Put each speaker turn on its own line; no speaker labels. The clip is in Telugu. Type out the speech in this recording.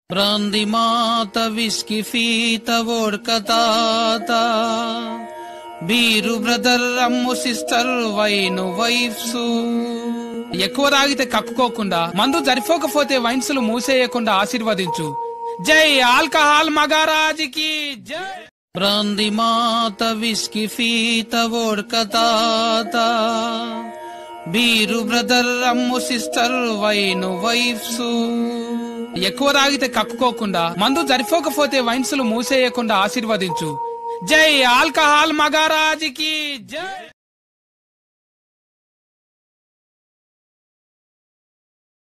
బ్రాంది మాత విస్కీ ఫీత వోడ్క తాత బీరు బ్రదర్ అమ్ము సిస్టర్ వైను వైఫ్స్ ఎక్కువ తాగితే కక్కుకోకుండా మందు జరిపోకపోతే వైన్సులు మూసేయకుండా ఆశీర్వదించు జై ఆల్కహాల్ మగారాజుకి జై బ్రాంది మాత విస్కీ ఫీత వోడ్క తాత బీరు బ్రదర్ అమ్ము సిస్టర్ వైను వైఫ్స్ ఎక్కువ తాగితే కక్కుకోకుండా మందు జరిపోకపోతే వైన్సులు మూసేయకుండా ఆశీర్వదించు జై ఆల్కహాల్ మగారాజుకి జై